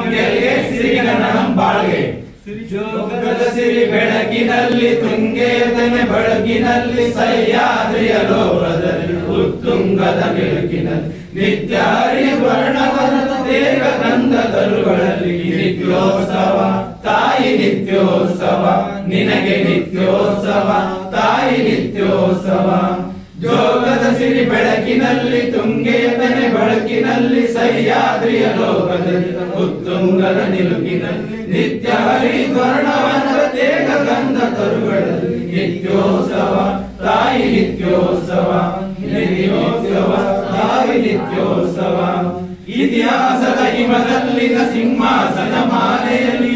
ಗೆಲ್ಗೆ ಸಿರಿಗಣಂ ಬಾಳ್ಗೆ ಜೋಗದ ಸಿರಿ ಬೆಳಕಿನಲ್ಲಿ ತುಂಗೇತನೆ ಬೆಳಕಿನಲ್ಲಿ ಸಹ್ಯಾದ್ರಿಯ ಲೋಕದಲ್ಲಿ ಉತ್ತುಂಗದ ಬೆಳಕಿನಲ್ಲಿ ನಿತ್ಯಾರಿ ವರ್ಣವನದ ದೇಹ ಗಂಧದರುಗಳಲ್ಲಿ ನಿತ್ಯೋತ್ಸವ ತಾಯಿ ನಿತ್ಯೋತ್ಸವ ನಿನಗೆ ನಿತ್ಯೋತ್ಸವ ತಾಯಿ ನಿತ್ಯೋತ್ಸವ ಜೋಗದ ಸಿರಿ ಬೆಳಕಿನಲ್ಲಿ ತುಂಗೇತನೆ ಬೆಳಕಿನಲ್ಲಿ ಸಹ್ಯಾದ್ರಿಯ ಲೋಕದಲ್ಲಿ ಉತ್ತುಂಗದ ನಿಲುಕಿನಲ್ಲಿ ನಿತ್ಯ ಹರಿದ್ವರ್ಣವನದ ದೇಹ ಗಂಧ ತರುಗಳಲ್ಲಿ ನಿತ್ಯೋತ್ಸವ ತಾಯಿ ನಿತ್ಯೋತ್ಸವ ನಿತ್ಯೋತ್ಸವ ತಾಯಿ ನಿತ್ಯೋತ್ಸವ ಇತಿಹಾಸದ ಹಿಮದಲ್ಲಿನ ಸಿಂಹಾಸನ ಮಾಲೆಯಲ್ಲಿ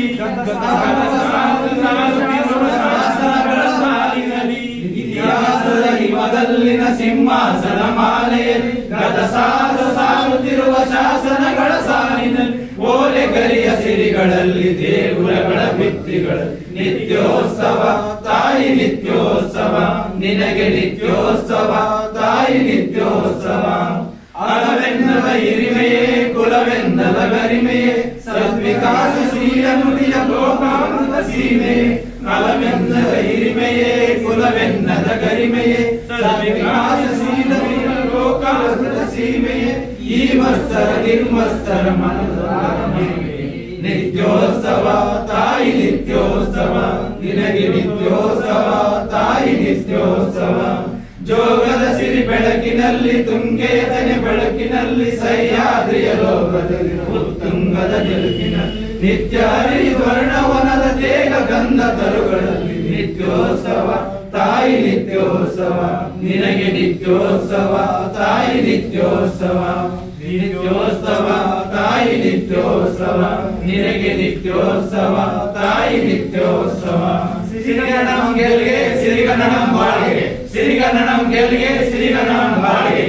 ಶಾಸನಗಳ ಸಾಲಿನಲ್ಲಿ ಇತಿಹಾಸದ ಹಿಮದಲ್ಲಿನ ಸಿಂಹಾಸನ ಮಾಲೆಯಲ್ಲಿ ಗತ ಸಾಲ ಸಾರುತ್ತಿರುವ ಶಾಸನಗಳ ಸಾಲಿನಲ್ಲಿ ಓಲೆ ಗರಿಯ ಸಿರಿಗಳಲ್ಲಿ ದೇಗುಲಗಳ ಭಿತ್ತಿಗಳ ನಿತ್ಯೋತ್ಸವ ತಾಯಿ ನಿತ್ಯೋತ್ಸವ ನಿನಗೆ ನಿತ್ಯೋತ್ಸವ ತಾಯಿ ನಿತ್ಯೋತ್ಸವ ಅಳವೆನ್ನದ ಹಿರಿಮೆಯೇ ಕುಲವೆನ್ನದ ಗರಿಮೆಯೇ ಸದ್ವಿಕಾಸಶೀಲ ನುಡಿಯ ಲೋಕಾಮೃತ ಸೀಮೆ ಅಳವೆನ್ನದ ಹಿರಿಮೆಯೇ ಕುಲವೆನ್ನದ ಗರಿಮೆಯೇ ಸದ್ವಿಕಾಸಶೀಲ ನುಡಿಯ ಲೋಕಾಮೃತ ಸೀಮೆಯೇ ಈ ಮತ್ಸರ ನಿರ್ಮತ್ಸರ ಮನದ ಮಹಿಮೆಯೇ. ನಿತ್ಯೋತ್ಸವ ತಾಯಿ ನಿತ್ಯೋತ್ಸವ ನಿನಗೆ ನಿತ್ಯೋತ್ಸವ ತಾಯಿ ನಿತ್ಯೋತ್ಸವ ಜೋಗದ ಸಿರಿ ಬೆಳಕಿನಲ್ಲಿ ತುಂಗೇತನೆ ಬೆಳಕಿನಲ್ಲಿ ಸಹ್ಯಾದ್ರಿಯ ಲೋಕದಲ್ಲಿ ಉತ್ತುಂಗದ ಬೆಳಕಿನಲ್ಲಿ ನಿತ್ಯ ಹರಿದ್ವರ್ಣವನದ ದೇಹ ಗಂಧ ತರುಗಳಲ್ಲಿ ನಿತ್ಯೋತ್ಸವ ತಾಯಿ ನಿತ್ಯೋತ್ಸವ ನಿನಗೆ ನಿತ್ಯೋತ್ಸವ ತಾಯಿ ನಿತ್ಯೋತ್ಸವ ನಿತ್ಯೋತ್ಸವ ತಾಯಿ ನಿತ್ಯೋತ್ಸವ ನಿನಗೆ ನಿತ್ಯೋತ್ಸವ ತಾಯಿ ನಿತ್ಯೋತ್ಸವ ಸಿರಿಗಣಂ ಗೆಲ್ಗೆ ಸಿರಿಗಣಂ ಬಾಳ್ಗೆ ಸಿರಿಗಣಂ ಗೆಲ್ಗೆ ಸಿರಿಗಣಂ ಬಾಳ್ಗೆ